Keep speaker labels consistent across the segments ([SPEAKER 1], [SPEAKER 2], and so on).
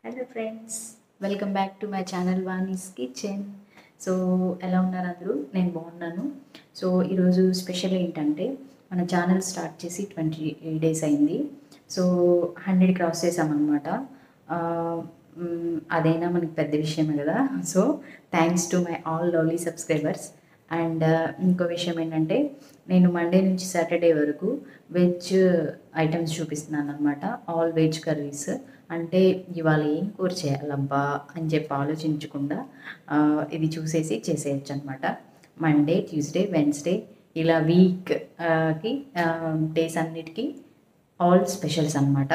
[SPEAKER 1] hello friends welcome back to my channel Vani's kitchen so ఎలా ఉన్నారు అందరూ నేను బాగున్నాను సో ఈరోజు స్పెషల్ ఏంటంటే మన ఛానల్ స్టార్ట్ చేసి ట్వంటీ డేస్ అయింది సో హండ్రెడ్ క్రాస్ చేసామన్నమాట ఆ, మ్, అదైనా మనకి పెద్ద విషయమే కదా so thanks to my all lovely subscribers and ఇంకో విషయం ఏంటంటే నేను మండే నుంచి సాటర్డే వరకు వెజ్ ఐటమ్స్ చూపిస్తున్నాను అనమాట ఆల్ వెజ్ కర్రీస్ అంటే ఇవాళ ఏం కూర చేయాలబ్బా అని చెప్పి ఆలోచించకుండా ఆ, ఇది చూసేసి చేసేయచ్చు అనమాట మండే ట్యూస్డే వెన్స్డే ఇలా వీక్ కి డేస్ అన్నిటికీ ఆల్ స్పెషల్స్ అనమాట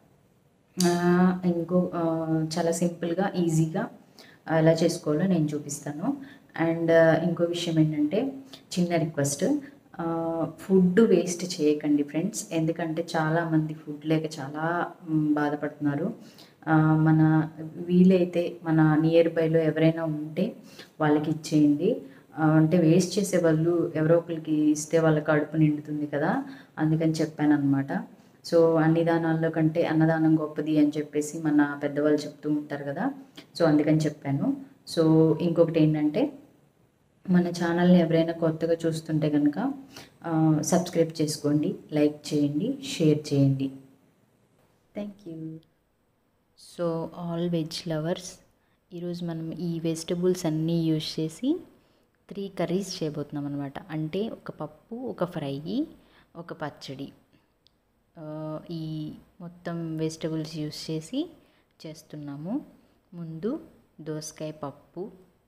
[SPEAKER 1] ఇంకో ఆ, చాలా సింపుల్గా ఈజీగా ఎలా చేసుకోవాలో నేను చూపిస్తాను అండ్ ఇంకో విషయం ఏంటంటే చిన్న రిక్వెస్ట్ ఫుడ్ వేస్ట్ చేయకండి ఫ్రెండ్స్ ఎందుకంటే చాలామంది ఫుడ్ లేక చాలా మ్, బాధపడుతున్నారు ఆ, మన వీలైతే మన నియర్ బైలో ఎవరైనా ఉంటే వాళ్ళకి ఇచ్చేయండి ఆ, అంటే వేస్ట్ చేసే వాళ్ళు ఎవరో ఒకరికి ఇస్తే వాళ్ళ కడుపు నిండుతుంది కదా అందుకని చెప్పాను అనమాట సో అన్ని దానాల్లో కంటే అన్నదానం గొప్పది అని చెప్పేసి మన పెద్దవాళ్ళు చెప్తూ ఉంటారు కదా సో అందుకని చెప్పాను సో ఇంకొకటి ఏంటంటే మన ఛానల్ని ఎవరైనా కొత్తగా చూస్తుంటే కనుక సబ్స్క్రైబ్ చేసుకోండి లైక్ చేయండి షేర్ చేయండి thank you so all veg lovers ఈరోజు మనం ఈ వెజిటబుల్స్ అన్నీ యూజ్ చేసి త్రీ కర్రీస్ చేయబోతున్నాం అనమాట అంటే ఒక పప్పు ఒక ఫ్రై ఒక పచ్చడి ఆ, ఈ మొత్తం వెజిటబుల్స్ యూస్ చేసి చేస్తున్నాము ముందు దోసకాయ పప్పు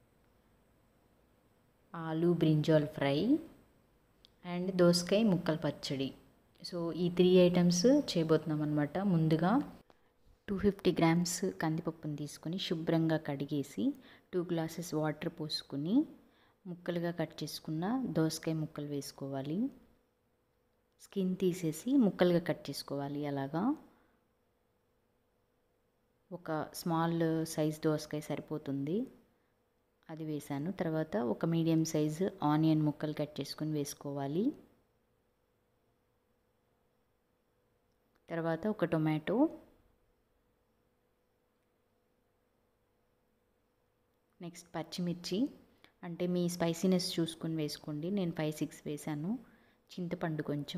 [SPEAKER 1] ఆలు బ్రింజాల్ ఫ్రై అండ్ దోసకాయ ముక్కల పచ్చడి సో ఈ త్రీ ఐటమ్స్ చేయబోతున్నాం అనమాట ముందుగా టూ ఫిఫ్టీ గ్రామ్స్ కందిపప్పుని తీసుకొని శుభ్రంగా కడిగేసి టూ గ్లాసెస్ వాటర్ పోసుకుని ముక్కలుగా కట్ చేసుకున్న దోసకాయ ముక్కలు వేసుకోవాలి స్కిన్ తీసేసి ముక్కలుగా కట్ చేసుకోవాలి అలాగా ఒక స్మాల్ సైజ్ దోసకాయ సరిపోతుంది అది వేసాను తర్వాత ఒక మీడియం సైజు ఆనియన్ ముక్కలు కట్ చేసుకుని వేసుకోవాలి తర్వాత ఒక టొమాటో నెక్స్ట్ పచ్చిమిర్చి అంటే మీ స్పైసీనెస్ చూసుకొని వేసుకోండి నేను ఫైవ్ సిక్స్ వేసాను చింతపండు కొంచెం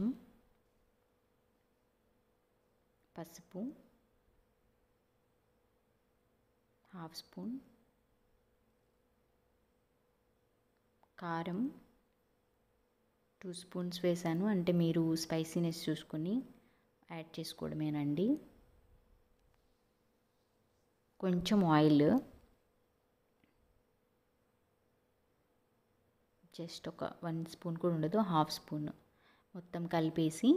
[SPEAKER 1] పసుపు హాఫ్ స్పూన్ కారం టూ స్పూన్స్ వేసాను అంటే మీరు స్పైసీనెస్ చూసుకొని యాడ్ చేసుకోవడమేనండి కొంచెం ఆయిల్ జస్ట్ ఒక వన్ స్పూన్ కూడా ఉండదు హాఫ్ స్పూన్ మొత్తం కలిపేసి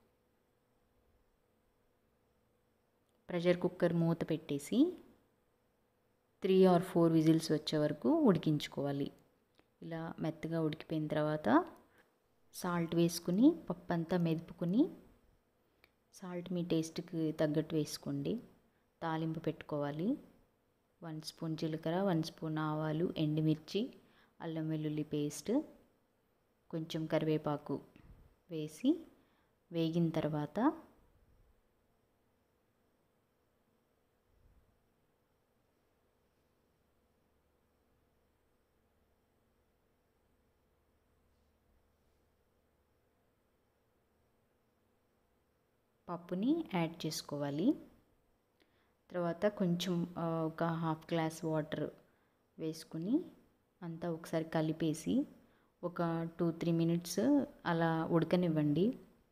[SPEAKER 1] ప్రెషర్ కుక్కర్ మూత పెట్టేసి త్రీ ఆర్ ఫోర్ విజిల్స్ వచ్చే వరకు ఉడికించుకోవాలి ఇలా మెత్తగా ఉడికిపోయిన తర్వాత సాల్ట్ వేసుకుని పప్పు అంతా మెదుపుకుని సాల్ట్ మీ టేస్ట్కి తగ్గట్టు వేసుకోండి తాలింపు పెట్టుకోవాలి వన్ స్పూన్ జీలకర్ర వన్ స్పూన్ ఆవాలు ఎండుమిర్చి అల్లం వెల్లుల్లి పేస్ట్ కొంచెం కరివేపాకు వేసి వేగిన తర్వాత పప్పుని యాడ్ చేసుకోవాలి తర్వాత కొంచెం ఆ, ఒక హాఫ్ గ్లాస్ వాటర్ వేసుకుని అంతా ఒకసారి కలిపేసి ఒక టూ త్రీ మినిట్స్ అలా ఉడకనివ్వండి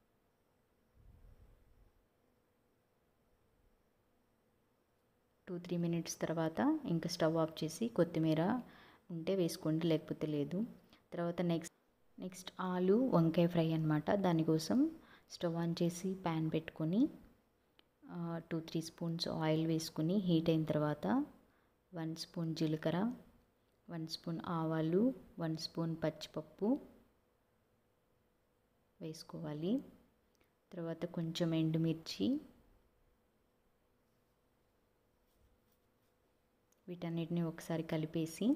[SPEAKER 1] టూ త్రీ మినిట్స్ తర్వాత ఇంకా స్టవ్ ఆఫ్ చేసి కొత్తిమీర ఉంటే వేసుకోండి లేకపోతే లేదు తర్వాత నెక్స్ట్ నెక్స్ట్ ఆలు వంకాయ ఫ్రై అనమాట దానికోసం స్టవ్ ఆన్ చేసి ప్యాన్ పెట్టుకొని టూ త్రీ స్పూన్స్ ఆయిల్ వేసుకుని హీట్ అయిన తర్వాత వన్ స్పూన్ జీలకర్ర వన్ స్పూన్ ఆవాలు వన్ స్పూన్ పచ్చిపప్పు వేసుకోవాలి తర్వాత కొంచెం ఎండుమిర్చి వీటన్నిటిని ఒకసారి కలిపేసి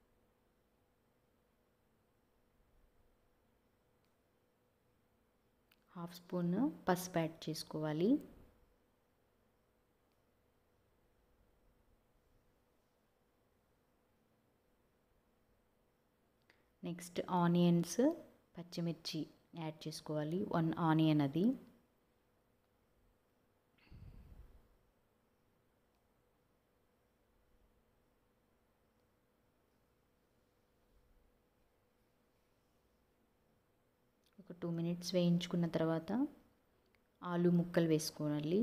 [SPEAKER 1] హాఫ్ స్పూన్ పసుపు యాడ్ చేసుకోవాలి నెక్స్ట్ ఆనియన్స్ పచ్చిమిర్చి యాడ్ చేసుకోవాలి వన్ ఆనియన్ అది ఒక టూ మినిట్స్ వేయించుకున్న తర్వాత ఆలు ముక్కలు వేసుకోవాలి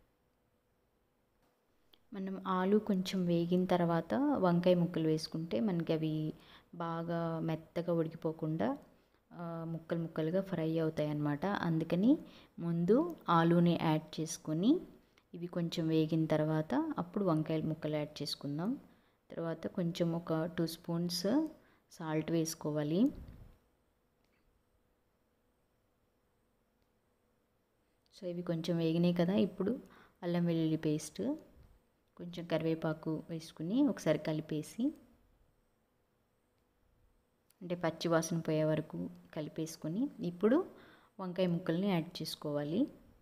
[SPEAKER 1] మనం ఆలు కొంచెం వేగిన తర్వాత వంకాయ ముక్కలు వేసుకుంటే మనకి అవి బాగా మెత్తగా ఉడికిపోకుండా ముక్కలు ముక్కలుగా ఫ్రై అవుతాయి అన్నమాట అందుకని ముందు ఆలుని యాడ్ చేసుకొని ఇవి కొంచెం వేగిన తర్వాత అప్పుడు వంకాయ ముక్కలు యాడ్ చేసుకుందాం తర్వాత కొంచెం ఒక టూ స్పూన్స్ సాల్ట్ వేసుకోవాలి సో ఇవి కొంచెం వేగినాయి కదా ఇప్పుడు అల్లం వెల్లుల్లి పేస్ట్ కొంచెం కరివేపాకు వేసుకుని ఒకసారి కలిపేసి అంటే పచ్చి వాసన పోయే వరకు కలిపేసుకొని ఇప్పుడు వంకాయ ముక్కల్ని యాడ్ చేసుకోవాలి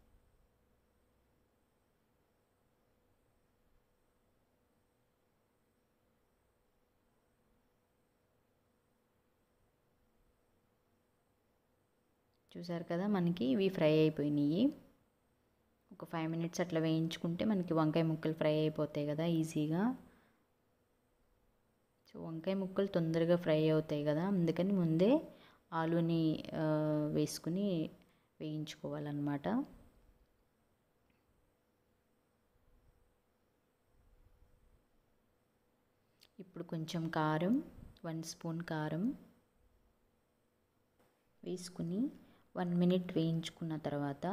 [SPEAKER 1] చూసారు కదా మనకి ఇవి ఫ్రై అయిపోయినాయి ఒక ఫైవ్ మినిట్స్ అట్లా వేయించుకుంటే మనకి వంకాయ ముక్కలు ఫ్రై అయిపోతాయి కదా ఈజీగా సో వంకాయ ముక్కలు తొందరగా ఫ్రై అవుతాయి కదా అందుకని ముందే ఆలుని వేసుకుని వేయించుకోవాలన్నమాట ఇప్పుడు కొంచెం కారం వన్ స్పూన్ కారం వేసుకుని వన్ మినిట్ వేయించుకున్న తర్వాత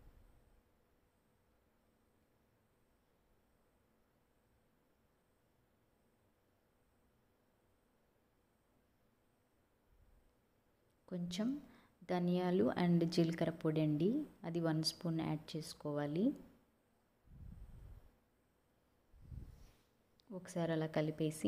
[SPEAKER 1] కొంచెం ధనియాలు అండ్ జీలకర్ర పొడి అండి అది వన్ స్పూన్ యాడ్ చేసుకోవాలి ఒకసారి అలా కలిపేసి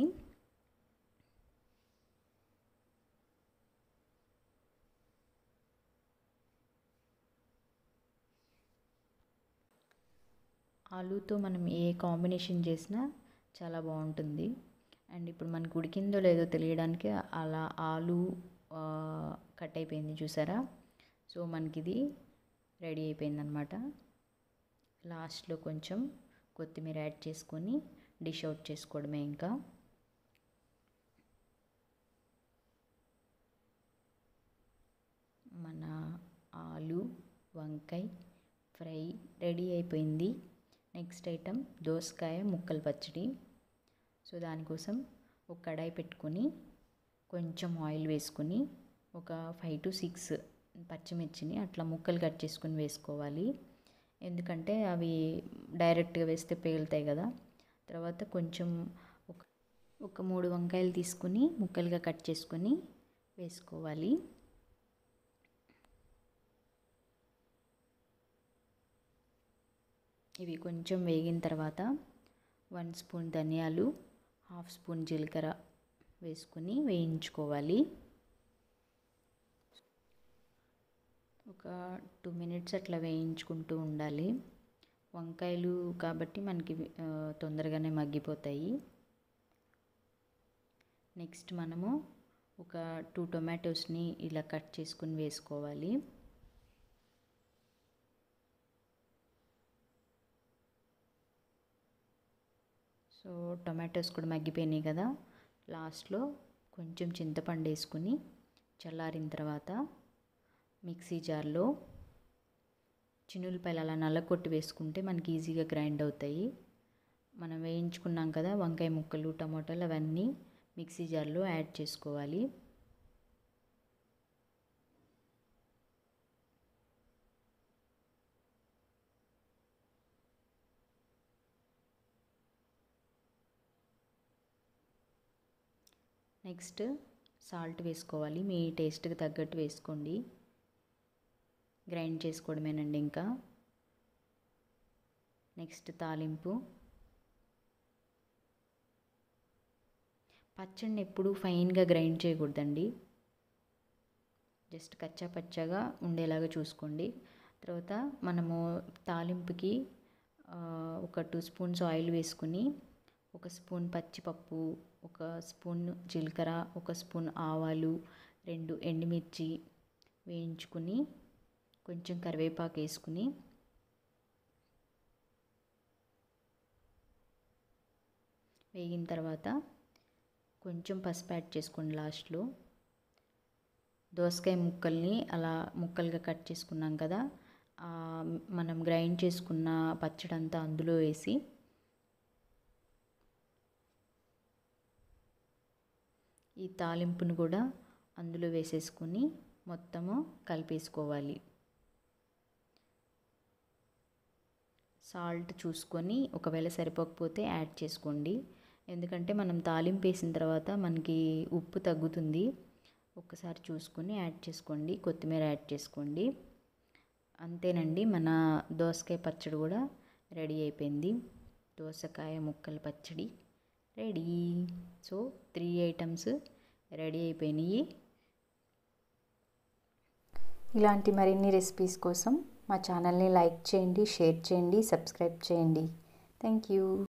[SPEAKER 1] ఆలూతో మనం ఏ కాంబినేషన్ చేసినా చాలా బాగుంటుంది అండ్ ఇప్పుడు మనకు ఉడికిందో లేదో తెలియడానికి అలా ఆలు కట్ అయిపోయింది చూసారా సో మనకి ఇది రెడీ అయిపోయింది అనమాట లాస్ట్లో కొంచెం కొత్తిమీర యాడ్ చేసుకొని డిష్ అవుట్ చేసుకోవడమే ఇంకా మన ఆలు వంకాయ ఫ్రై రెడీ అయిపోయింది నెక్స్ట్ ఐటెం దోసకాయ ముక్కల పచ్చడి సో దానికోసం ఒక కడాయి పెట్టుకొని కొంచెం ఆయిల్ వేసుకొని ఒక ఫైవ్ టు సిక్స్ పచ్చిమిర్చిని అట్లా ముక్కలు కట్ చేసుకొని వేసుకోవాలి ఎందుకంటే అవి డైరెక్ట్గా వేస్తే పేలుతాయి కదా తర్వాత కొంచెం ఒక ఒక మూడు వంకాయలు తీసుకుని ముక్కలుగా కట్ చేసుకొని వేసుకోవాలి ఇవి కొంచెం వేగిన తర్వాత వన్ స్పూన్ ధనియాలు హాఫ్ స్పూన్ జీలకర్ర వేసుకుని వేయించుకోవాలి ఒక టూ మినిట్స్ అట్లా వేయించుకుంటూ ఉండాలి వంకాయలు కాబట్టి మనకి తొందరగానే మగ్గిపోతాయి నెక్స్ట్ మనము ఒక టూ టొమాటోస్ని ఇలా కట్ చేసుకుని వేసుకోవాలి సో టొమాటోస్ కూడా మగ్గిపోయినాయి కదా లాస్ట్లో కొంచెం చింతపండు వేసుకుని చల్లారిన తర్వాత మిక్సీ జార్లో చిన్నులపాయలు అలా నల్ల కొట్టి వేసుకుంటే మనకి ఈజీగా గ్రైండ్ అవుతాయి మనం వేయించుకున్నాం కదా వంకాయ ముక్కలు టమాటాలు అవన్నీ మిక్సీ జార్లో యాడ్ చేసుకోవాలి నెక్స్ట్ సాల్ట్ వేసుకోవాలి మీ టేస్ట్కి తగ్గట్టు వేసుకోండి గ్రైండ్ చేసుకోవడమేనండి ఇంకా నెక్స్ట్ తాలింపు పచ్చడిని ఎప్పుడు ఫైన్గా గ్రైండ్ చేయకూడదండి జస్ట్ కచ్చా పచ్చగా ఉండేలాగా చూసుకోండి తర్వాత మనము తాలింపుకి ఒక టూ స్పూన్స్ ఆయిల్ వేసుకుని ఒక స్పూన్ పచ్చిపప్పు ఒక స్పూన్ జీలకర్ర ఒక స్పూన్ ఆవాలు రెండు ఎండుమిర్చి వేయించుకుని కొంచెం కరివేపాకు వేసుకుని వేగిన తర్వాత కొంచెం పసుపు యాడ్ చేసుకోండి లాస్ట్లో దోసకాయ ముక్కల్ని అలా ముక్కలుగా కట్ చేసుకున్నాం కదా మనం గ్రైండ్ చేసుకున్న పచ్చడి అంతా అందులో వేసి ఈ తాలింపును కూడా అందులో వేసేసుకుని మొత్తము కలిపేసుకోవాలి సాల్ట్ చూసుకొని ఒకవేళ సరిపోకపోతే యాడ్ చేసుకోండి ఎందుకంటే మనం తాలింపు వేసిన తర్వాత మనకి ఉప్పు తగ్గుతుంది ఒక్కసారి చూసుకొని యాడ్ చేసుకోండి కొత్తిమీర యాడ్ చేసుకోండి అంతేనండి మన దోసకాయ పచ్చడి కూడా రెడీ అయిపోయింది దోసకాయ ముక్కల పచ్చడి ready so three items ready అయిపోయినాయి
[SPEAKER 2] ఇలాంటి మరిన్ని రెసిపీస్ కోసం మా ఛానల్ని లైక్ చేయండి షేర్ చేయండి సబ్స్క్రైబ్ చేయండి థ్యాంక్ యూ